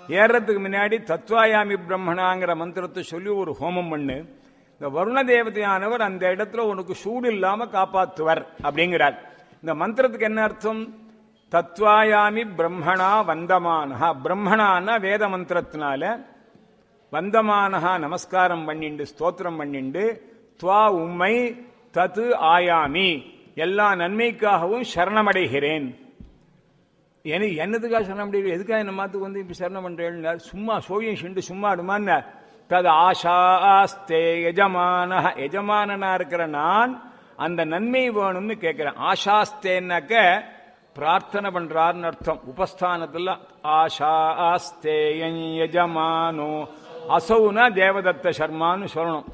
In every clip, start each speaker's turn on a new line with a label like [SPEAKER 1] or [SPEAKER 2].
[SPEAKER 1] ஏறதுக்கு முன்னாடி தத்வாயாமி பிரம்மணாங்கிற மந்திரத்தை சொல்லி ஒரு ஹோமம் பண்ணு இந்த வருண தேவதையானவர் அந்த இடத்துல உனக்கு சூடு இல்லாம காப்பாத்துவர் அப்படிங்கிறார் இந்த மந்திரத்துக்கு என்ன அர்த்தம் தத்வாயாமி பிரம்மணா வந்தமானஹா பிரம்மணான்னா வேத மந்திரத்தினால வந்தமானஹா நமஸ்காரம் பண்ணிண்டு ஸ்தோத்திரம் பண்ணிண்டு துவா உம்மை தத்து ஆயாமி எல்லா நன்மைக்காகவும் சரணமடைகிறேன் எனக்கு என்னதுக்காக சரணம் அடைகிறேன் எதுக்காக என்ன மாத்துக்கு வந்து இப்படி சரணம் பண்றேன் சும்மா சோழியம் சிண்டு சும்மா அடுமான்னு தது ஆஷாஸ்தே எஜமான எஜமானனா இருக்கிற நான் அந்த நன்மை வேணும்னு கேட்கிறேன் ஆஷாஸ்தேன்னாக்க பிரார்த்தனை பண்றாருன்னு அர்த்தம் உபஸ்தானத்துல ஆஷாஸ்தே யஜமானோ அசௌனா தேவதத்த சர்மான்னு சொல்லணும்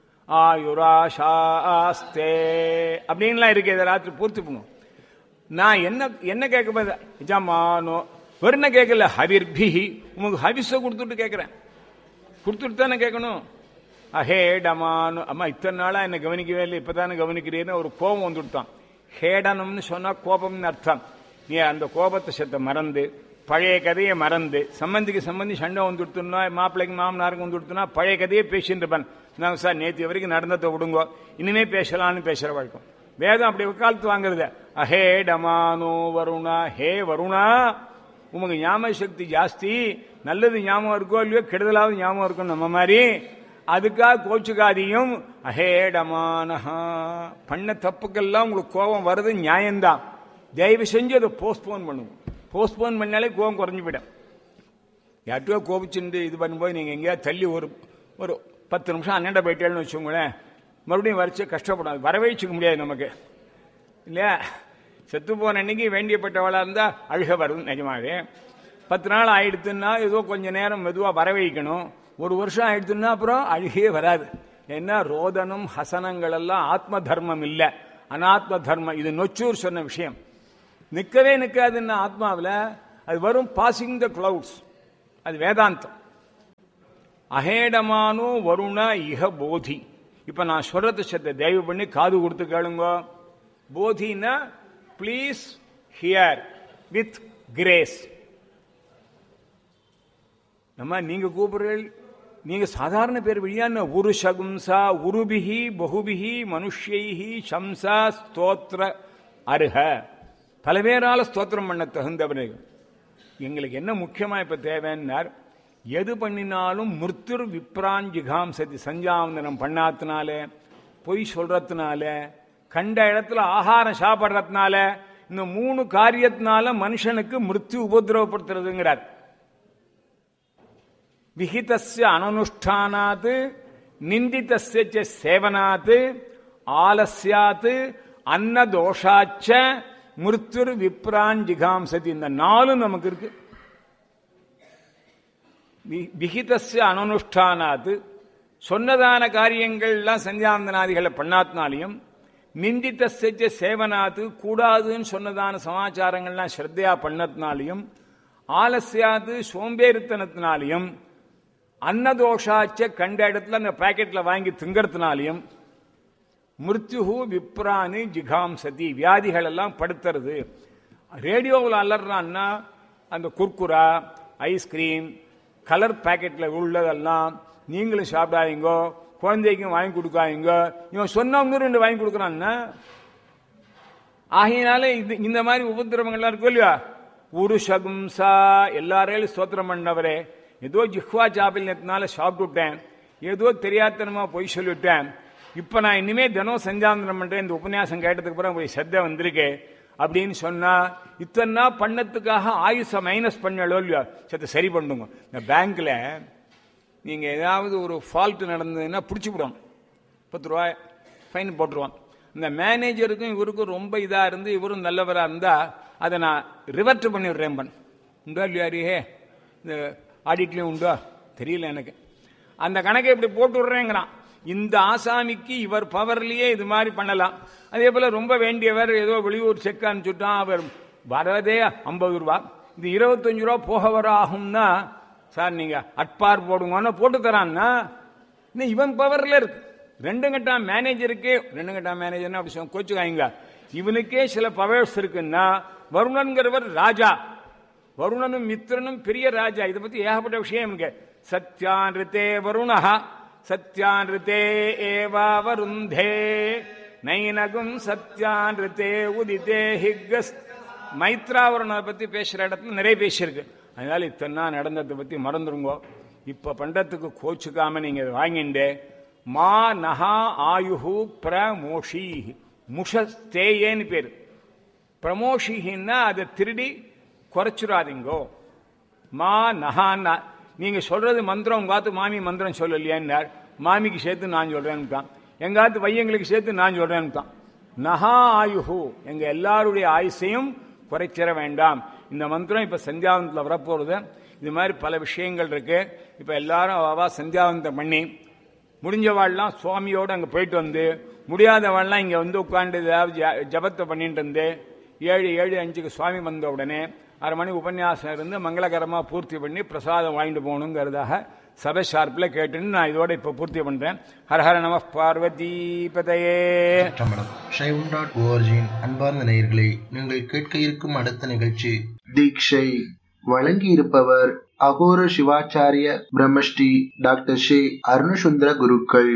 [SPEAKER 1] ஆயுராஷாஸ்தே அப்படின்லாம் இருக்கு இதை ராத்திரி பூர்த்தி பண்ணும் நான் என்ன என்ன கேட்க போது எஜமானோ வெறும் கேட்கல ஹவிர்பிஹி உங்களுக்கு ஹவிஸை கொடுத்துட்டு கேட்கிறேன் கொடுத்துட்டு தானே கேட்கணும் அஹேடமானு அம்மா இத்தனை நாளா என்ன கவனிக்கவே இல்லை இப்பதானே கவனிக்கிறீன்னு ஒரு கோபம் வந்து விட்டான் ஹேடனம்னு சொன்னா கோபம்னு அர்த்தம் நீ அந்த கோபத்தை செத்த மறந்து பழைய கதையை மறந்து சம்பந்திக்கு சம்பந்தி சண்டை வந்து கொடுத்துனா மாப்பிள்ளைக்கு மாமனாருக்கு வந்து கொடுத்துனா பழைய கதையை பேசிட்டு இருப்பேன் நாங்கள் சார் நேற்று வரைக்கும் நடந்ததை விடுங்கோ இனிமே பேசலாம்னு பேசுற வழக்கம் வேதம் அப்படி வக்காலத்து வாங்குறது அஹே டமானோ வருணா ஹே வருணா உமக்கு ஞாபக சக்தி ஜாஸ்தி நல்லது ஞாபகம் இருக்கோ இல்லையோ கெடுதலாவது ஞாபகம் இருக்கும் நம்ம மாதிரி அதுக்காக கோச்சுக்காதியும் அஹேடமானஹா பண்ண தப்புக்கெல்லாம் உங்களுக்கு கோபம் வருது நியாயம்தான் தயவு செஞ்சு அதை போஸ்ட்போன் பண்ணுங்க போஸ்ட்போன் பண்ணாலே கோபம் குறைஞ்சு போயிடும் யார்கிட்டயோ கோபிச்சுட்டு இது பண்ணும்போது நீங்க எங்கேயாவது தள்ளி ஒரு ஒரு பத்து நிமிஷம் அண்ணன் போயிட்டேன்னு வச்சுக்கோங்களேன் மறுபடியும் வரைச்சு கஷ்டப்படாது வரவேச்சுக்க முடியாது நமக்கு இல்லையா செத்து போன அன்னைக்கு வேண்டியப்பட்டவளா இருந்தா அழுக வரும் நிஜமாவே பத்து நாள் ஆயிடுத்துன்னா ஏதோ கொஞ்ச நேரம் மெதுவா வரவைக்கணும் ஒரு வருஷம் ஆயிடுத்துன்னா அப்புறம் அழுகையே வராது ஏன்னா ரோதனம் ஹசனங்கள் எல்லாம் ஆத்ம தர்மம் இல்ல அனாத்ம தர்மம் இது நொச்சூர் சொன்ன விஷயம் நிக்கவே நிக்காதுன்னா ஆத்மாவில் அது வரும் பாசிங் த கிளவுட்ஸ் அது வேதாந்தம் அஹேடமானோ வருண இஹ போதி இப்ப நான் சொல்றது சத்த தயவு பண்ணி காது கொடுத்து கேளுங்க போதினா ப்ளீஸ் ஹியர் வித் கிரேஸ் நம்ம நீங்க கூப்பிடுறீர்கள் நீங்க சாதாரண பேர் வழியான உரு சகும்சா உருபிகி பகுபிகி மனுஷ்யைஹி சம்சா ஸ்தோத்திர அருக பல பேரால ஸ்தோத்திரம் பண்ண தகுந்தவர்கள் எங்களுக்கு என்ன முக்கியமா இப்ப தேவைன்னார் எது பண்ணினாலும் மிருத்துர் விப்ரான் ஜிகாம்சதி சஞ்சாவந்தனம் பண்ணாத்தினால பொய் சொல்றதுனால கண்ட இடத்துல ஆகாரம் சாப்பிட்றதுனால இந்த மூணு காரியத்தினால மனுஷனுக்கு மிருத்யு உபதிரவப்படுத்துறதுங்கிறார் விஹிதஸ்ய அனனுஷ்டானாத் நிந்திதஸ்ய ச சேவனாத் ஆலஸ்யாத் அன்னதோஷாச்ச மிருத்துர் விப்ரான் ஜிகாம்சதி இந்த நாலும் நமக்கு இருக்கு வி- விஹிதஸ்ய அனனுஷ்டானாத் சொன்னதான காரியங்கள்லாம் சந்தியாந்தனாதிகளை பண்ணாத்தினாலையும் நிந்தித்தஸ்ய சேவனாத்து கூடாதுன்னு சொன்னதான சமாச்சாரங்கள்லாம் ஸ்ரத்தையா பண்ணத்தினாலையும் ஆலசியாது சோம்பேறித்தனத்தினாலையும் அன்னதோஷாச்ச கண்ட இடத்துல அந்த பாக்கெட்ல வாங்கி திங்கறதுனாலையும் மிருத்யுஹு விப்ரானி ஜிகாம்சதி வியாதிகள் எல்லாம் படுத்துறது ரேடியோவில் அலறான்னா அந்த குர்குரா ஐஸ்கிரீம் கலர் பாக்கெட்ல உள்ளதெல்லாம் நீங்களும் சாப்பிடாதீங்கோ குழந்தைக்கும் வாங்கி கொடுக்காதீங்க இவன் சொன்னவங்க ரெண்டு வாங்கி கொடுக்குறான்னா ஆகையினால இது இந்த மாதிரி உபதிரவங்கள்லாம் இருக்கும் இல்லையா உரு சகும்சா எல்லாரையும் ஸ்தோத்திரம் பண்ணவரே ஏதோ ஜிஹ்வா சாப்பில்யத்தினால சாப்பிட்டுட்டேன் ஏதோ தெரியாதனமா பொய் சொல்லிவிட்டேன் இப்ப நான் இனிமே தினம் சஞ்சாந்தனம் பண்றேன் இந்த உபன்யாசம் கேட்டதுக்கு அப்புறம் போய் சத்த வந்திருக்கு அப்படின்னு சொன்னா இத்தனை பண்ணத்துக்காக ஆயுச மைனஸ் பண்ணலோ இல்லையோ சத்த சரி பண்ணுங்க இந்த பேங்க்ல நீங்க ஏதாவது ஒரு ஃபால்ட் நடந்ததுன்னா பிடிச்சி விடும் பத்து ரூபாய் ஃபைன் போட்டுருவான் இந்த மேனேஜருக்கும் இவருக்கும் ரொம்ப இதா இருந்து இவரும் நல்லவரா இருந்தா அதை நான் ரிவர்ட் பண்ணி விடுறேன் பண் உண்டா இல்லையா அரியே இந்த ஆடிட்லயும் உண்டா தெரியல எனக்கு அந்த கணக்கை இப்படி போட்டு விடுறேங்கிறான் இந்த ஆசாமிக்கு இவர் பவர்லயே இது மாதிரி பண்ணலாம் அதே போல ரொம்ப வேண்டியவர் ஏதோ வெளியூர் செக் அனுப்பிச்சுட்டான் அவர் வரதே ஐம்பது ரூபா இது இருபத்தஞ்சு ரூபா போக வர ஆகும்னா சார் நீங்க அட்பார் போடுங்கன்னு போட்டு தரான்னா இன்னும் இவன் பவர்ல இருக்கு ரெண்டு கட்டா மேனேஜருக்கு ரெண்டு கட்டா மேனேஜர்னா அப்படி சொல்ல கோச்சுக்காங்க இவனுக்கே சில பவர்ஸ் இருக்குன்னா வருணன்கிறவர் ராஜா வருணனும் மித்திரனும் பெரிய ராஜா இதை பத்தி ஏகப்பட்ட விஷயம் இருக்கு சத்யான்ருத்தே வருணஹா சத்யான்ருத்தே ஏவா வருந்தே நைனகும் சத்யான்ருத்தே உதிதே ஹிக்கஸ் மைத்ராவருணனை பத்தி பேசுற இடத்துல நிறைய பேசியிருக்கு அதனால இத்தனை நாள் நடந்ததை பத்தி மறந்துருங்கோ இப்ப பண்டத்துக்கு கோச்சுக்காம நீங்க இதை வாங்கிண்டே மா நகா ஆயுஹு பிரமோஷி முஷஸ்தேயேன்னு பேரு பிரமோஷின்னா அதை திருடி குறைச்சுடாதீங்கோ மா நகான்னா நீங்க சொல்றது மந்திரம் உங்காத்து மாமி மந்திரம் சொல்லலையான்னார் மாமிக்கு சேர்த்து நான் சொல்றேன்னுட்டான் எங்காத்து பையங்களுக்கு சேர்த்து நான் சொல்றேன்னுட்டான் நகா ஆயுஹு எங்க எல்லாருடைய ஆயுசையும் குறைச்சிட வேண்டாம் இந்த மந்திரம் இப்ப சந்தியாவந்தத்தில் வரப்போறது இது மாதிரி பல விஷயங்கள் இருக்கு இப்ப எல்லாரும் அவா சந்தியாவந்தம் பண்ணி முடிஞ்சவாள்லாம் சுவாமியோடு அங்கே போயிட்டு வந்து முடியாதவாள்லாம் இங்கே வந்து உட்காந்து ஏதாவது ஜ- ஜபத்தை பண்ணிட்டு இருந்து ஏழு ஏழு அஞ்சுக்கு சுவாமி வந்த உடனே அரை மணி உபன்யாசம் இருந்து மங்களகரமாக பூர்த்தி பண்ணி பிரசாதம் வாங்கிட்டு போகணுங்கிறதாக சபை ஷார்ப்பில் கேட்டுன்னு நான் இதோட இப்போ பூர்த்தி பண்ணுறேன் ஹரஹர நம பார்வதி பதையே
[SPEAKER 2] தமிழம் ஷைவம் டாட் ஓஆர்ஜியின் அன்பார்ந்த நேயர்களே நீங்கள் கேட்க இருக்கும் அடுத்த நிகழ்ச்சி தீட்சை வழங்கி இருப்பவர் அகோர சிவாச்சாரிய பிரம்மஸ்ரீ டாக்டர் ஷே அருணசுந்தர குருக்கள்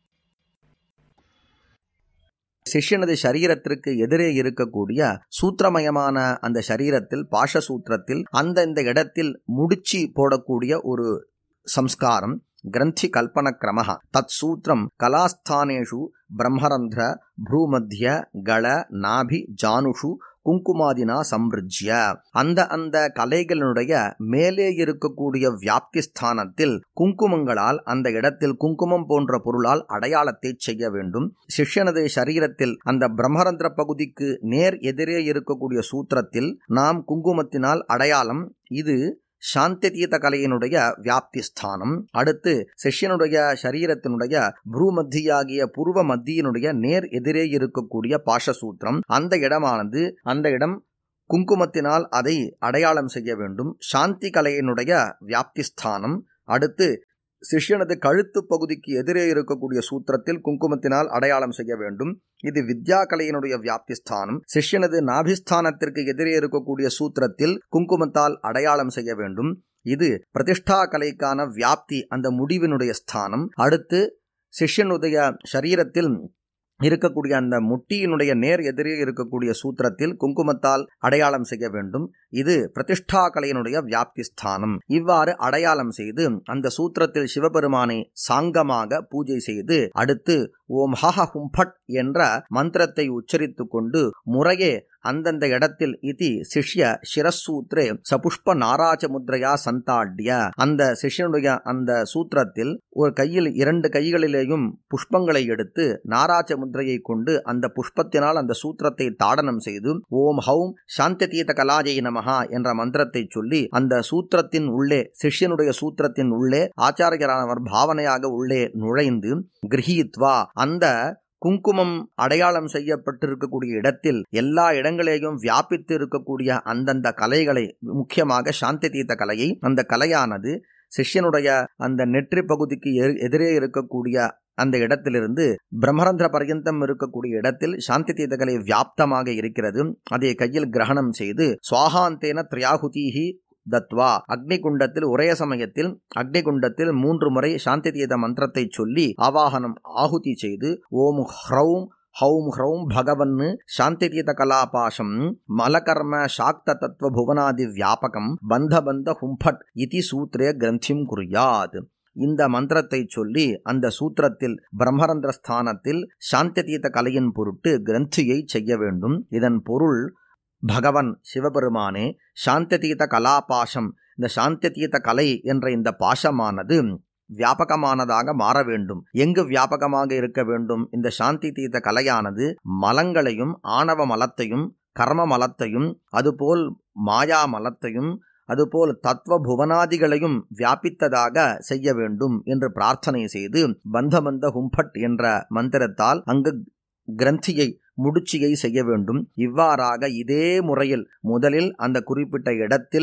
[SPEAKER 3] சிஷ்யனது சரீரத்திற்கு எதிரே இருக்கக்கூடிய சூத்திரமயமான அந்த சரீரத்தில் பாஷ சூத்திரத்தில் அந்தந்த இடத்தில் முடிச்சு போடக்கூடிய ஒரு சம்ஸ்காரம் கிரந்தி கல்பன கிரம தத் சூத்திரம் கலாஸ்தானேஷு பிரம்மரந்திர ப்ரூமத்திய கள நாபி ஜானுஷு குங்குமாதினா சம்பிருஜ்ய அந்த அந்த கலைகளினுடைய மேலே இருக்கக்கூடிய வியாப்தி ஸ்தானத்தில் குங்குமங்களால் அந்த இடத்தில் குங்குமம் போன்ற பொருளால் அடையாளத்தை செய்ய வேண்டும் சிஷ்யனது சரீரத்தில் அந்த பிரம்மரந்திர பகுதிக்கு நேர் எதிரே இருக்கக்கூடிய சூத்திரத்தில் நாம் குங்குமத்தினால் அடையாளம் இது சாந்திதீத கலையினுடைய வியாப்தி ஸ்தானம் அடுத்து சிஷ்யனுடைய சரீரத்தினுடைய புருமத்தியாகிய புருவ மத்தியினுடைய நேர் எதிரே இருக்கக்கூடிய பாஷசூத்திரம் அந்த இடமானது அந்த இடம் குங்குமத்தினால் அதை அடையாளம் செய்ய வேண்டும் சாந்தி கலையினுடைய வியாப்தி ஸ்தானம் அடுத்து சிஷ்யனது கழுத்து பகுதிக்கு எதிரே இருக்கக்கூடிய சூத்திரத்தில் குங்குமத்தினால் அடையாளம் செய்ய வேண்டும் இது வித்யா கலையினுடைய வியாப்தி ஸ்தானம் சிஷ்யனது நாபிஸ்தானத்திற்கு எதிரே இருக்கக்கூடிய சூத்திரத்தில் குங்குமத்தால் அடையாளம் செய்ய வேண்டும் இது பிரதிஷ்டா கலைக்கான வியாப்தி அந்த முடிவினுடைய ஸ்தானம் அடுத்து சிஷ்யனுடைய சரீரத்தில் இருக்கக்கூடிய அந்த முட்டியினுடைய நேர் எதிரே இருக்கக்கூடிய சூத்திரத்தில் குங்குமத்தால் அடையாளம் செய்ய வேண்டும் இது பிரதிஷ்டா கலையினுடைய வியாப்தி ஸ்தானம் இவ்வாறு அடையாளம் செய்து அந்த சூத்திரத்தில் சிவபெருமானை சாங்கமாக பூஜை செய்து அடுத்து ஓம் ஹஹ ஹும்பட் என்ற மந்திரத்தை உச்சரித்துக் கொண்டு முறையே அந்தந்த இடத்தில் இதி சிஷ்ய சிரசூத்ரே சபுஷ்ப நாராஜ முத்ரையா சந்தாட்ய அந்த சிஷ்யனுடைய அந்த சூத்திரத்தில் ஒரு கையில் இரண்டு கைகளிலேயும் புஷ்பங்களை எடுத்து நாராஜ முத்ரையை கொண்டு அந்த புஷ்பத்தினால் அந்த சூத்திரத்தை தாடனம் செய்து ஓம் ஹௌம் சாந்ததீத கலாஜை நமஹா என்ற மந்திரத்தை சொல்லி அந்த சூத்திரத்தின் உள்ளே சிஷ்யனுடைய சூத்திரத்தின் உள்ளே ஆச்சாரியரானவர் பாவனையாக உள்ளே நுழைந்து கிரகித்வா அந்த குங்குமம் அடையாளம் செய்யப்பட்டிருக்கக்கூடிய இடத்தில் எல்லா இடங்களையும் வியாபித்து இருக்கக்கூடிய அந்தந்த கலைகளை முக்கியமாக சாந்தி தீர்த்த கலையை அந்த கலையானது சிஷ்யனுடைய அந்த நெற்றி பகுதிக்கு எ- எதிரே இருக்கக்கூடிய அந்த இடத்திலிருந்து பிரம்மரந்திர பர்யந்தம் இருக்கக்கூடிய இடத்தில் சாந்தி தீர்த்த கலை வியாப்தமாக இருக்கிறது அதை கையில் கிரகணம் செய்து சுவாகாந்தேன திரியாகுதீஹி தத்வா அக்னிகுண்டத்தில் ஒரே சமயத்தில் அக்னிகுண்டத்தில் மூன்று முறை சாந்தி தீத மந்திரத்தை சொல்லி ஆவாகனம் ஆகுதி செய்து ஓம் ஹ்ரௌம் ஹௌம் ஹ்ரௌம் பகவன்னு சாந்திதீத கலாபாசம் மலகர்ம சாக்த தத்துவ புவனாதி வியாபகம் பந்த பந்த ஹும்பட் இதி சூத்ரே கிரந்திம் குறியாத் இந்த மந்திரத்தை சொல்லி அந்த சூத்திரத்தில் பிரம்மரந்திர ஸ்தானத்தில் சாந்திதீத கலையின் பொருட்டு கிரந்தியை செய்ய வேண்டும் இதன் பொருள் பகவன் சிவபெருமானே சாந்ததீத கலாபாசம் இந்த சாந்ததீத கலை என்ற இந்த பாசமானது வியாபகமானதாக மாற வேண்டும் எங்கு வியாபகமாக இருக்க வேண்டும் இந்த சாந்தி தீத கலையானது மலங்களையும் ஆணவ மலத்தையும் கர்ம மலத்தையும் அதுபோல் மாயா மலத்தையும் அதுபோல் தத்துவ புவனாதிகளையும் வியாபித்ததாக செய்ய வேண்டும் என்று பிரார்த்தனை செய்து பந்தபந்த ஹும்பட் என்ற மந்திரத்தால் அங்கு கிரந்தியை முடிச்சியை செய்ய வேண்டும் இவ்வாறாக இதே முறையில் முதலில் அந்த குறிப்பிட்ட இடத்தில்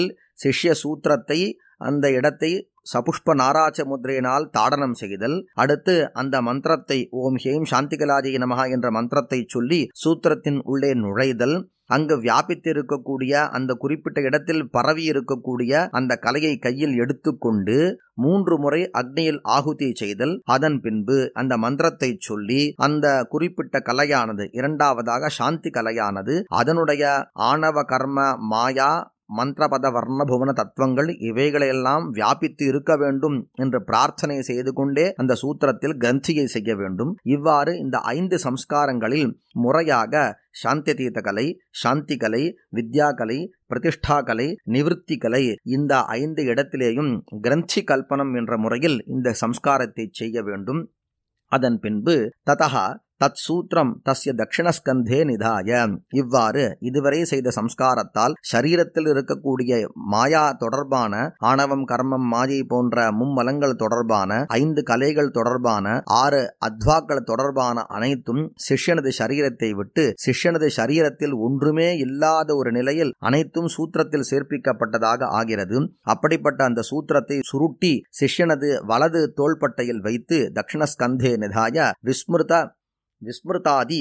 [SPEAKER 3] சிஷ்ய சூத்திரத்தை அந்த இடத்தை சபுஷ்ப நாராச்ச முத்ரையினால் தாடனம் செய்தல் அடுத்து அந்த மந்திரத்தை ஓம் ஹேம் சாந்திகலாதிய நமகா என்ற மந்திரத்தை சொல்லி சூத்திரத்தின் உள்ளே நுழைதல் அங்கு வியாபித்திருக்கக்கூடிய அந்த குறிப்பிட்ட இடத்தில் பரவி இருக்கக்கூடிய அந்த கலையை கையில் எடுத்துக்கொண்டு மூன்று முறை அக்னியில் ஆகுதி செய்தல் அதன் பின்பு அந்த மந்திரத்தை சொல்லி அந்த குறிப்பிட்ட கலையானது இரண்டாவதாக சாந்தி கலையானது அதனுடைய ஆணவ கர்ம மாயா மந்திரபத வர்ணபுவன தத்துவங்கள் இவைகளையெல்லாம் வியாபித்து இருக்க வேண்டும் என்று பிரார்த்தனை செய்து கொண்டே அந்த சூத்திரத்தில் கிரந்தியை செய்ய வேண்டும் இவ்வாறு இந்த ஐந்து சம்ஸ்காரங்களில் முறையாக சாந்தி தீர்த்த கலை சாந்தி கலை வித்யா கலை பிரதிஷ்டா கலை நிவிருத்தி கலை இந்த ஐந்து இடத்திலேயும் கிரந்தி கல்பனம் என்ற முறையில் இந்த சம்ஸ்காரத்தை செய்ய வேண்டும் அதன் பின்பு ததா தத் சூத்திரம் தஸ்ய தட்சிணஸ்கந்தே நிதாய இவ்வாறு இதுவரை செய்த சம்ஸ்காரத்தால் சரீரத்தில் இருக்கக்கூடிய மாயா தொடர்பான ஆணவம் கர்மம் மாயை போன்ற மும்மலங்கள் தொடர்பான ஐந்து கலைகள் தொடர்பான ஆறு அத்வாக்கள் தொடர்பான அனைத்தும் சிஷ்யனது சரீரத்தை விட்டு சிஷ்யனது சரீரத்தில் ஒன்றுமே இல்லாத ஒரு நிலையில் அனைத்தும் சூத்திரத்தில் சேர்ப்பிக்கப்பட்டதாக ஆகிறது அப்படிப்பட்ட அந்த சூத்திரத்தை சுருட்டி சிஷ்யனது வலது தோள்பட்டையில் வைத்து தட்சிணஸ்கந்தே நிதாய விஸ்மிருத விஸ்மிருதாதி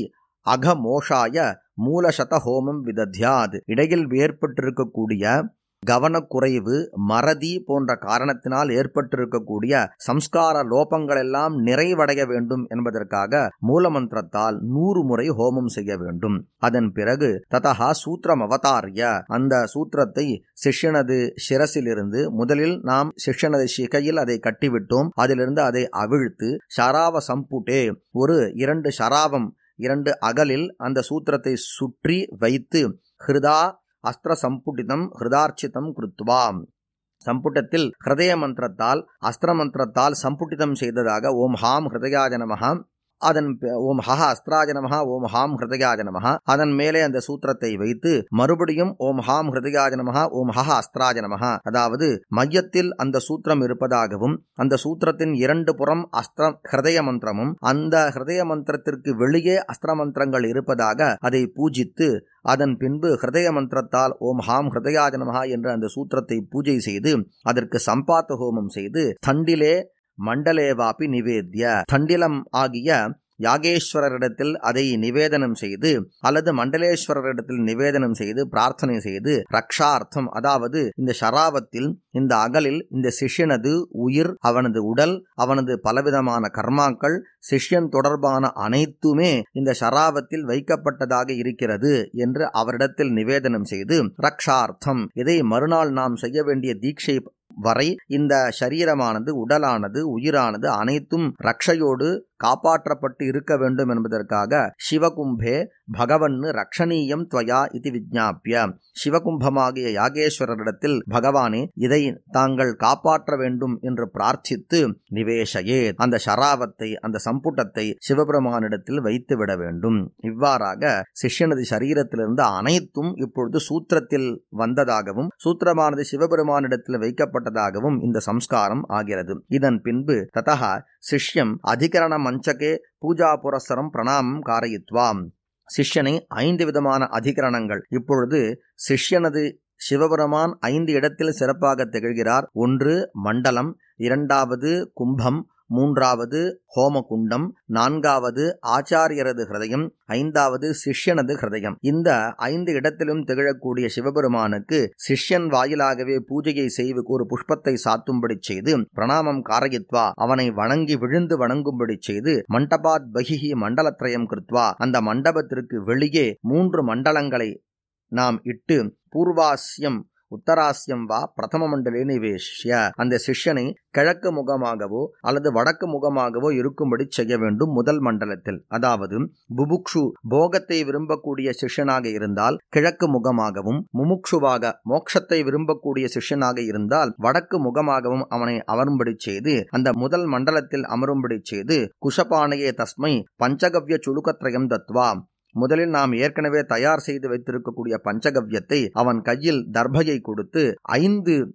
[SPEAKER 3] அகமோஷாய மூலசத ஹோமம் விதத்யாத் இடையில் ஏற்பட்டிருக்கக்கூடிய கவனக்குறைவு மறதி போன்ற காரணத்தினால் ஏற்பட்டிருக்கக்கூடிய சம்ஸ்கார லோபங்களெல்லாம் நிறைவடைய வேண்டும் என்பதற்காக மூலமந்திரத்தால் நூறு முறை ஹோமம் செய்ய வேண்டும் அதன் பிறகு ததா சூத்திரம் அவதாரிய அந்த சூத்திரத்தை சிஷ்யனது சிரசிலிருந்து முதலில் நாம் சிஷ்யனது சிகையில் அதை கட்டிவிட்டோம் அதிலிருந்து அதை அவிழ்த்து ஷராவ சம்புட்டே ஒரு இரண்டு ஷராவம் இரண்டு அகலில் அந்த சூத்திரத்தை சுற்றி வைத்து ஹிருதா அஸ்திர சம்புட்டிதம் ஹிருதார்ச்சிதம் கிருத்வா சம்புட்டத்தில் ஹிருதய மந்திரத்தால் அஸ்திர மந்திரத்தால் சம்புட்டிதம் செய்ததாக ஓம் ஹாம் ஹிருதயாஜ நமஹா அதன் ஓம் ஹஹ அஸ்திராஜ நமஹா ஓம் ஹாம் ஹிருதயாஜ நமஹா அதன் மேலே அந்த சூத்திரத்தை வைத்து மறுபடியும் ஓம் ஹாம் ஹிருதயாஜ நமஹா ஓம் ஹஹ அஸ்திராஜ நமஹா அதாவது மையத்தில் அந்த சூத்திரம் இருப்பதாகவும் அந்த சூத்திரத்தின் இரண்டு புறம் அஸ்திர ஹிருதய மந்திரமும் அந்த ஹிருதய மந்திரத்திற்கு வெளியே அஸ்திர மந்திரங்கள் இருப்பதாக அதை பூஜித்து அதன் பின்பு ஹிருதய மந்திரத்தால் ஓம் ஹாம் ஹிருதயாஜ நமஹா என்ற அந்த சூத்திரத்தை பூஜை செய்து அதற்கு சம்பாத்த ஹோமம் செய்து தண்டிலே மண்டலேவாப்பி நிவேத்ய தண்டிலம் ஆகிய யாகேஸ்வரரிடத்தில் அதை நிவேதனம் செய்து அல்லது மண்டலேஸ்வரரிடத்தில் நிவேதனம் செய்து பிரார்த்தனை செய்து ரக்ஷார்த்தம் அதாவது இந்த ஷராவத்தில் இந்த அகலில் இந்த சிஷ்யனது உயிர் அவனது உடல் அவனது பலவிதமான கர்மாக்கள் சிஷ்யன் தொடர்பான அனைத்துமே இந்த ஷராவத்தில் வைக்கப்பட்டதாக இருக்கிறது என்று அவரிடத்தில் நிவேதனம் செய்து ரக்ஷார்த்தம் இதை மறுநாள் நாம் செய்ய வேண்டிய தீட்சை வரை இந்த சரீரமானது உடலானது உயிரானது அனைத்தும் ரக்ஷையோடு காப்பாற்றப்பட்டு இருக்க வேண்டும் என்பதற்காக சிவகும்பே பகவன் ரக்ஷணீயம் துவயா இது விஜாபிய சிவகும்பமாகிய யாகேஸ்வரரிடத்தில் பகவானே இதை தாங்கள் காப்பாற்ற வேண்டும் என்று பிரார்த்தித்து நிவேஷையே அந்த ஷராவத்தை அந்த சம்புட்டத்தை சிவபெருமானிடத்தில் வைத்து விட வேண்டும் இவ்வாறாக சிஷ்யனது சரீரத்திலிருந்து அனைத்தும் இப்பொழுது சூத்திரத்தில் வந்ததாகவும் சூத்திரமானது சிவபெருமானிடத்தில் வைக்கப்பட்டதாகவும் இந்த சம்ஸ்காரம் ஆகிறது இதன் பின்பு ததா சிஷ்யம் அதிகரண மஞ்சகே பூஜா புரஸ்சரம் பிரணாமம் காரயித்வாம் சிஷ்யனை ஐந்து விதமான அதிகரணங்கள் இப்பொழுது சிஷ்யனது சிவபெருமான் ஐந்து இடத்தில் சிறப்பாக திகழ்கிறார் ஒன்று மண்டலம் இரண்டாவது கும்பம் மூன்றாவது ஹோமகுண்டம் நான்காவது ஆச்சாரியரது ஹிருதயம் ஐந்தாவது சிஷ்யனது ஹிருதயம் இந்த ஐந்து இடத்திலும் திகழக்கூடிய சிவபெருமானுக்கு சிஷ்யன் வாயிலாகவே பூஜையை செய்து ஒரு புஷ்பத்தை சாத்தும்படி செய்து பிரணாமம் காரயித்வா அவனை வணங்கி விழுந்து வணங்கும்படி செய்து மண்டபாத் பகிஹி மண்டலத்ரயம் கிருத்வா அந்த மண்டபத்திற்கு வெளியே மூன்று மண்டலங்களை நாம் இட்டு பூர்வாசியம் உத்தராசியம் வா பிரதம மண்டலே நிவேஷ்ய அந்த சிஷ்யனை கிழக்கு முகமாகவோ அல்லது வடக்கு முகமாகவோ இருக்கும்படி செய்ய வேண்டும் முதல் மண்டலத்தில் அதாவது புபுக்ஷு போகத்தை விரும்பக்கூடிய சிஷ்யனாக இருந்தால் கிழக்கு முகமாகவும் முமுக்ஷுவாக மோட்சத்தை விரும்பக்கூடிய சிஷ்யனாக இருந்தால் வடக்கு முகமாகவும் அவனை அமரும்படி செய்து அந்த முதல் மண்டலத்தில் அமரும்படி செய்து குஷபானையே தஸ்மை பஞ்சகவ்ய சுழுக்கத்ரயம் தத்வா முதலில் நாம் ஏற்கனவே தயார் செய்து வைத்திருக்கக்கூடிய பஞ்சகவ்யத்தை அவன் கையில் தர்பையை கொடுத்து ஐந்து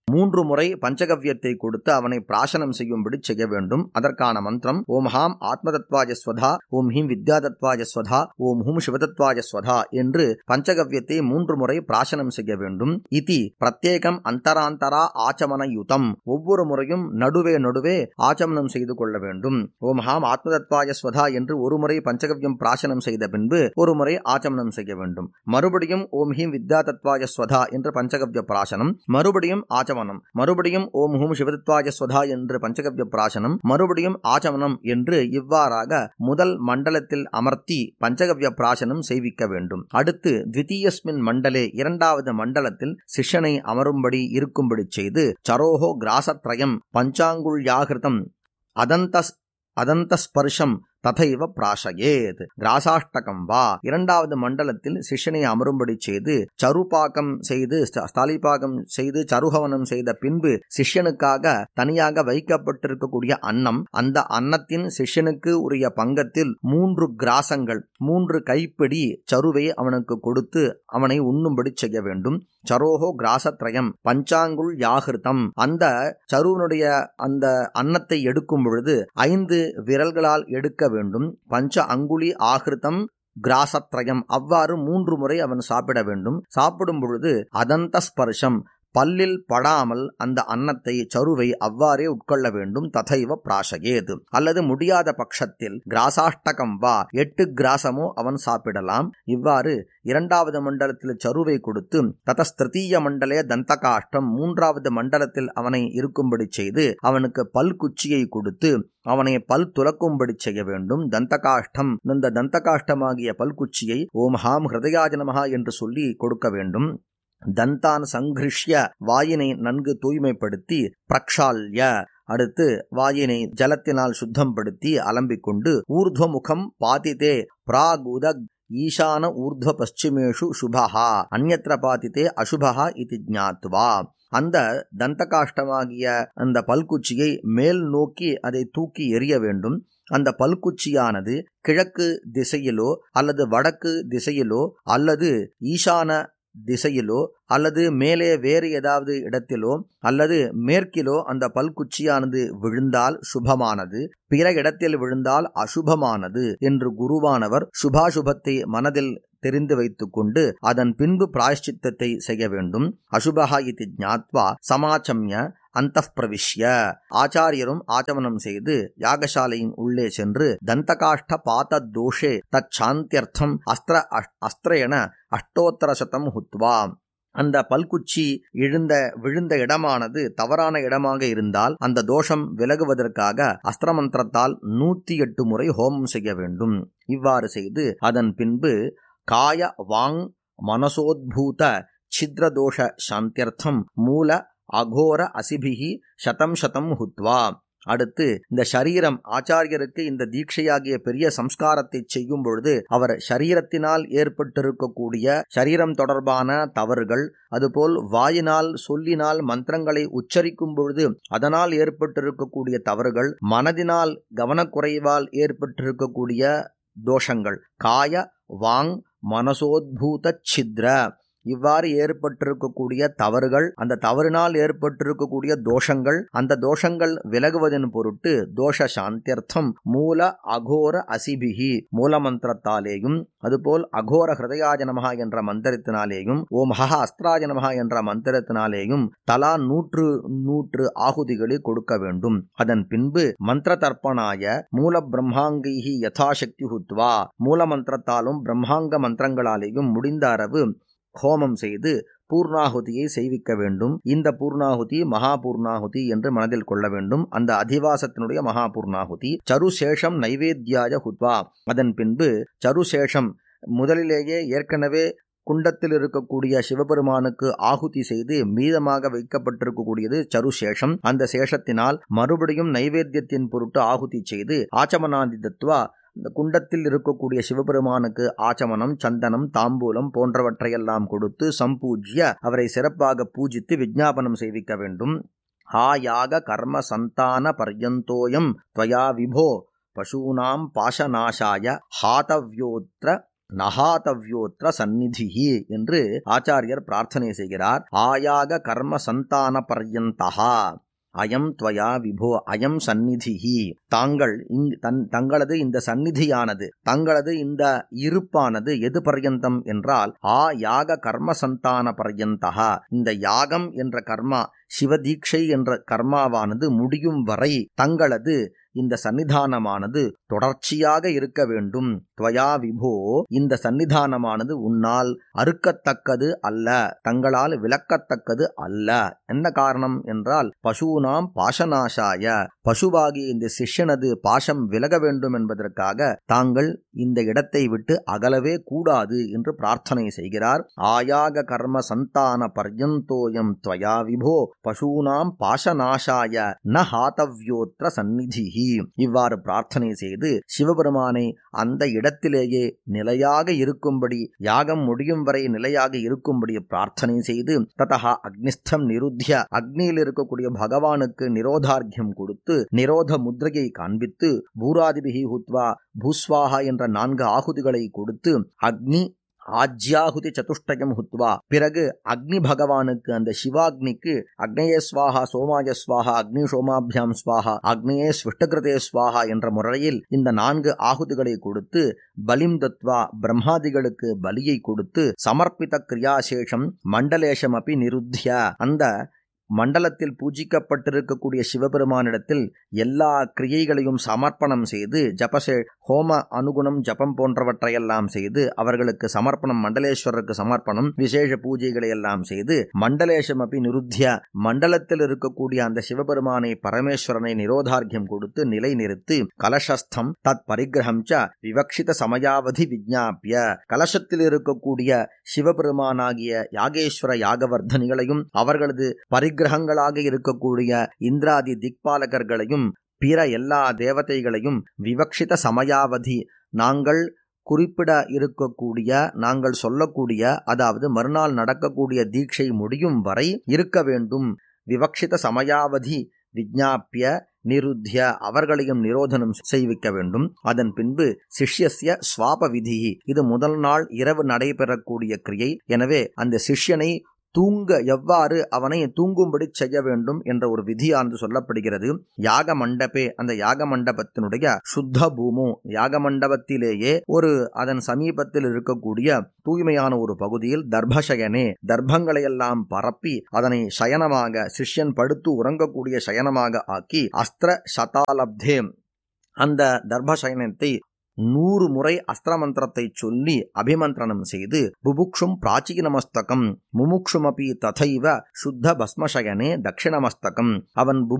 [SPEAKER 3] மூன்று முறை பஞ்சகவ்யத்தை கொடுத்து அவனை பிராசனம் செய்யும்படி செய்ய வேண்டும் அதற்கான மந்திரம் ஓம் ஹாம் ஆத்மதத்வாய ஸ்வதா ஓம் ஹீம் வித்யாதத்வாய ஸ்வதா ஓம் ஹூம் சிவதத்வாய ஸ்வதா என்று பஞ்சகவ்யத்தை மூன்று முறை பிராசனம் செய்ய வேண்டும் இதி பிரத்யேகம் அந்தராந்தரா ஆச்சமன யுதம் ஒவ்வொரு முறையும் நடுவே நடுவே ஆச்சமனம் செய்து கொள்ள வேண்டும் ஓம் ஹாம் ஆத்மதத்வாய ஸ்வதா என்று ஒரு முறை பஞ்சகவ்யம் பிராசனம் செய்த பின்பு ஒரு முறை ஆச்சமனம் செய்ய வேண்டும் மறுபடியும் ஓம் ஹீம் வித்யா தத்வாய ஸ்வதா என்று பஞ்சகவ்ய பிராசனம் மறுபடியும் ஆச்சமனம் மறுபடியும் ஓம் ஹூம் சிவதத்வாய ஸ்வதா என்று பஞ்சகவ்ய பிராசனம் மறுபடியும் ஆச்சமனம் என்று இவ்வாறாக முதல் மண்டலத்தில் அமர்த்தி பஞ்சகவ்ய பிராசனம் செய்விக்க வேண்டும் அடுத்து த்விதீயஸ்மின் மண்டலே இரண்டாவது மண்டலத்தில் சிஷ்யனை அமரும்படி இருக்கும்படி செய்து சரோஹோ கிராசத்ரயம் பஞ்சாங்குள்யாகிருதம் அதந்தஸ் அதந்தஸ்பர்ஷம் ததைவ பிராசயேத் கிராசாஷ்டகம் வா இரண்டாவது மண்டலத்தில் சிஷ்யனை அமரும்படி செய்து சருபாகம் செய்து ஸ்தாலிபாகம் செய்து சருகவனம் செய்த பின்பு சிஷ்யனுக்காக தனியாக வைக்கப்பட்டிருக்கக்கூடிய அன்னம் அந்த அன்னத்தின் சிஷ்யனுக்கு உரிய பங்கத்தில் மூன்று கிராசங்கள் மூன்று கைப்பிடி சருவை அவனுக்கு கொடுத்து அவனை உண்ணும்படி செய்ய வேண்டும் சரோஹோ கிராசத்ரயம் பஞ்சாங்குள் யாகிருத்தம் அந்த சருவனுடைய அந்த அன்னத்தை எடுக்கும் பொழுது ஐந்து விரல்களால் எடுக்க வேண்டும் பஞ்ச அங்குலி ஆகிருத்தம் கிராசத்ரயம் அவ்வாறு மூன்று முறை அவன் சாப்பிட வேண்டும் சாப்பிடும் பொழுது அதந்த ஸ்பர்ஷம் பல்லில் படாமல் அந்த அன்னத்தை சருவை அவ்வாறே உட்கொள்ள வேண்டும் ததைவ பிராசகேது அல்லது முடியாத பட்சத்தில் கிராசாஷ்டகம் வா எட்டு கிராசமோ அவன் சாப்பிடலாம் இவ்வாறு இரண்டாவது மண்டலத்தில் சருவை கொடுத்து ததஸ்திருத்தீய மண்டலே தந்தகாஷ்டம் மூன்றாவது மண்டலத்தில் அவனை இருக்கும்படி செய்து அவனுக்கு பல் குச்சியை கொடுத்து அவனை பல் துலக்கும்படி செய்ய வேண்டும் தந்தகாஷ்டம் இந்த தந்தகாஷ்டமாகிய பல்குச்சியை ஓம் ஹாம் ஹிருதயாஜனமஹா என்று சொல்லி கொடுக்க வேண்டும் தந்தான் சங்கிருஷ்ய வாயினை நன்கு தூய்மைப்படுத்தி பிரக்ஷால்ய அடுத்து வாயினை ஜலத்தினால் சுத்தப்படுத்தி அலம்பிக் கொண்டு ஊர்துவமுகம் பாதிதே பிராகுத ஈசான ஊர்துவ பশ্চিமேஷு சுபஹா அந்நத்திர பாதித்தே அசுபஹா இது ஜாத்வா அந்த தந்தகாஷ்டமாகிய அந்த பல்குச்சியை மேல் நோக்கி அதை தூக்கி எறிய வேண்டும் அந்த பல்குச்சியானது கிழக்கு திசையிலோ அல்லது வடக்கு திசையிலோ அல்லது ஈசான திசையிலோ அல்லது மேலே வேறு ஏதாவது இடத்திலோ அல்லது மேற்கிலோ அந்த பல்குச்சியானது விழுந்தால் சுபமானது பிற இடத்தில் விழுந்தால் அசுபமானது என்று குருவானவர் சுபாசுபத்தை மனதில் தெரிந்து வைத்துக் கொண்டு அதன் பின்பு பிராயஷ்சித்தத்தை செய்ய வேண்டும் அசுபகா இது ஜாத்வா சமாச்சம்ய அந்த பிரவிஷ்ய ஆச்சாரியரும் ஆச்சமனம் செய்து யாகசாலையின் உள்ளே சென்று தந்தகாஷ்ட பாத தோஷே தச்சாந்தியர்த்தம் அஸ்திர அஸ்திரேன அஷ்டோத்தர சதம் ஹுத்வா அந்த பல்குச்சி இழுந்த விழுந்த இடமானது தவறான இடமாக இருந்தால் அந்த தோஷம் விலகுவதற்காக அஸ்திரமந்திரத்தால் நூத்தி எட்டு முறை ஹோமம் செய்ய வேண்டும் இவ்வாறு செய்து அதன் பின்பு காய வாங் மனசோத்பூத சித்ரதோஷ சாந்தியர்த்தம் மூல அகோர அசிபிகி சதம் சதம் ஹுத்வா அடுத்து இந்த சரீரம் ஆச்சாரியருக்கு இந்த தீட்சையாகிய பெரிய சம்ஸ்காரத்தை செய்யும் பொழுது அவர் சரீரத்தினால் ஏற்பட்டிருக்கக்கூடிய சரீரம் தொடர்பான தவறுகள் அதுபோல் வாயினால் சொல்லினால் மந்திரங்களை உச்சரிக்கும் பொழுது அதனால் ஏற்பட்டிருக்கக்கூடிய தவறுகள் மனதினால் கவனக்குறைவால் ஏற்பட்டிருக்கக்கூடிய தோஷங்கள் காய வாங் மனசோத்பூத சித்ர இவ்வாறு ஏற்பட்டிருக்கக்கூடிய தவறுகள் அந்த தவறினால் ஏற்பட்டிருக்கக்கூடிய தோஷங்கள் அந்த தோஷங்கள் விலகுவதன் பொருட்டு தோஷ சாந்தியர்த்தம் மூல அகோர அசிபிகி மூல மந்திரத்தாலேயும் அதுபோல் அகோர ஹிருதயாஜனமகா என்ற மந்திரத்தினாலேயும் ஓம் ஹஹ அஸ்திராஜனமகா என்ற மந்திரத்தினாலேயும் தலா நூற்று நூற்று ஆகுதிகளை கொடுக்க வேண்டும் அதன் பின்பு மந்திர தர்ப்பணாய மூல பிரம்மாங்கைஹி யதாசக்தி ஹுத்வா மூல மந்திரத்தாலும் பிரம்மாங்க மந்திரங்களாலேயும் முடிந்த அளவு ஹோமம் செய்து பூர்ணாகுதியை செய்விக்க வேண்டும் இந்த பூர்ணாகுதி மகா பூர்ணாகுதி என்று மனதில் கொள்ள வேண்டும் அந்த அதிவாசத்தினுடைய மகா பூர்ணாகுதி சருசேஷம் நைவேத்தியாய ஹுத்வா அதன் பின்பு சருசேஷம் முதலிலேயே ஏற்கனவே குண்டத்தில் இருக்கக்கூடிய சிவபெருமானுக்கு ஆகுதி செய்து மீதமாக வைக்கப்பட்டிருக்கக்கூடியது சருசேஷம் அந்த சேஷத்தினால் மறுபடியும் நைவேத்தியத்தின் பொருட்டு ஆகுதி செய்து ஆச்சமனாதி தத்துவா இந்த குண்டத்தில் இருக்கக்கூடிய சிவபெருமானுக்கு ஆச்சமனம் சந்தனம் தாம்பூலம் போன்றவற்றையெல்லாம் கொடுத்து சம்பூஜ்ய அவரை சிறப்பாக பூஜித்து விஜாபனம் செய்விக்க வேண்டும் ஆயாக கர்ம சந்தான பர்யந்தோயம் துவயா விபோ பசூனாம் பாசநாசாய ஹாதவ்யோத்ர நகாதவ்யோத்ர சந்நிதிஹி என்று ஆச்சாரியர் பிரார்த்தனை செய்கிறார் ஆயாக கர்ம சந்தான பர்யந்தகா அயம் துவயா விபோ அயம் சந்நிதிஹி தாங்கள் இங் தன் தங்களது இந்த சந்நிதியானது தங்களது இந்த இருப்பானது எது பர்யந்தம் என்றால் ஆ யாக கர்ம சந்தான பர்யந்தகா இந்த யாகம் என்ற கர்மா சிவதீட்சை என்ற கர்மாவானது முடியும் வரை தங்களது இந்த சன்னிதானமானது தொடர்ச்சியாக இருக்க வேண்டும் துவயா விபோ இந்த சன்னிதானமானது உன்னால் அறுக்கத்தக்கது அல்ல தங்களால் விளக்கத்தக்கது அல்ல என்ன காரணம் என்றால் பசுனாம் பாசநாசாய பசுவாகிய இந்த சிஷ்யனது பாசம் விலக வேண்டும் என்பதற்காக தாங்கள் இந்த இடத்தை விட்டு அகலவே கூடாது என்று பிரார்த்தனை செய்கிறார் ஆயாக கர்ம சந்தான பர்யந்தோயம் துவயா விபோ பசூனாம் பாசநாசாய ந ஹாத்தவ்யோத்ர சந்நிதிஹி இவ்வாறு பிரார்த்தனை செய்து சிவபெருமானை அந்த இடத்திலேயே நிலையாக இருக்கும்படி யாகம் முடியும் வரை நிலையாக இருக்கும்படி பிரார்த்தனை செய்து ததா அக்னிஸ்தம் நிருத்திய அக்னியில் இருக்கக்கூடிய பகவானுக்கு நிரோதார்க்கியம் கொடுத்து நிரோத முத்ரையை காண்பித்து பூராதிபிகி ஹுத்வா பூஸ்வாகா என்ற நான்கு ஆகுதிகளை கொடுத்து அக்னி ஆஜ்யாகுதி சதுஷ்டயம் ஹுத்வா பிறகு அக்னி பகவானுக்கு அந்த சிவாக்னிக்கு அக்னேய ஸ்வாஹா சோமாய ஸ்வாஹா அக்னி சோமாபியாம் ஸ்வாஹா அக்னேயே ஸ்விஷ்டகிருதே ஸ்வாஹா என்ற முறையில் இந்த நான்கு ஆகுதிகளை கொடுத்து பலிம் தத்வா பிரம்மாதிகளுக்கு பலியை கொடுத்து சமர்ப்பித கிரியாசேஷம் மண்டலேஷம் அப்படி நிருத்திய அந்த மண்டலத்தில் பூஜிக்கப்பட்டிருக்கக்கூடிய சிவபெருமானிடத்தில் எல்லா கிரியைகளையும் சமர்ப்பணம் செய்து ஜபசே ஹோம அனுகுணம் ஜபம் போன்றவற்றையெல்லாம் செய்து அவர்களுக்கு சமர்ப்பணம் மண்டலேஸ்வரருக்கு சமர்ப்பணம் விசேஷ பூஜைகளை எல்லாம் செய்து மண்டலேஷம் அப்படி நிருத்திய மண்டலத்தில் இருக்கக்கூடிய அந்த சிவபெருமானை பரமேஸ்வரனை நிரோதார்க்கியம் கொடுத்து நிலை நிறுத்தி கலசஸ்தம் தத் பரிகிரகம் ச விவக்ஷித சமயாவதி விஜாபிய கலசத்தில் இருக்கக்கூடிய சிவபெருமானாகிய யாகேஸ்வர யாகவர்தனிகளையும் அவர்களது பரிகிரகங்களாக இருக்கக்கூடிய இந்திராதி திக்பாலகர்களையும் பிற எல்லா தேவதைகளையும் விவக்ஷித சமயாவதி நாங்கள் குறிப்பிட இருக்கக்கூடிய நாங்கள் சொல்லக்கூடிய அதாவது மறுநாள் நடக்கக்கூடிய தீட்சை முடியும் வரை இருக்க வேண்டும் விவக்ஷித சமயாவதி விஜாபிய நிருத்திய அவர்களையும் நிரோதனம் செய்விக்க வேண்டும் அதன் பின்பு சிஷ்யசிய ஸ்வாப விதி இது முதல் நாள் இரவு நடைபெறக்கூடிய கிரியை எனவே அந்த சிஷ்யனை தூங்க எவ்வாறு அவனை தூங்கும்படி செய்ய வேண்டும் என்ற ஒரு விதியானது சொல்லப்படுகிறது யாக மண்டபே அந்த யாக மண்டபத்தினுடைய சுத்த பூமு யாக மண்டபத்திலேயே ஒரு அதன் சமீபத்தில் இருக்கக்கூடிய தூய்மையான ஒரு பகுதியில் தர்பசயனே தர்ப்பங்களை எல்லாம் பரப்பி அதனை சயனமாக சிஷ்யன் படுத்து உறங்கக்கூடிய சயனமாக ஆக்கி அஸ்திர சதாலப்தே அந்த தர்பசயனத்தை நூறு முறை அஸ்திர மந்திரத்தை சொல்லி அபிமந்திரணம் செய்து புபுக்ஷும் பிராச்சீனமஸ்தகம் முமுக்ஷுமபி ததைவ சுத்த பஸ்மசயனே தட்சிணமஸ்தகம் அவன்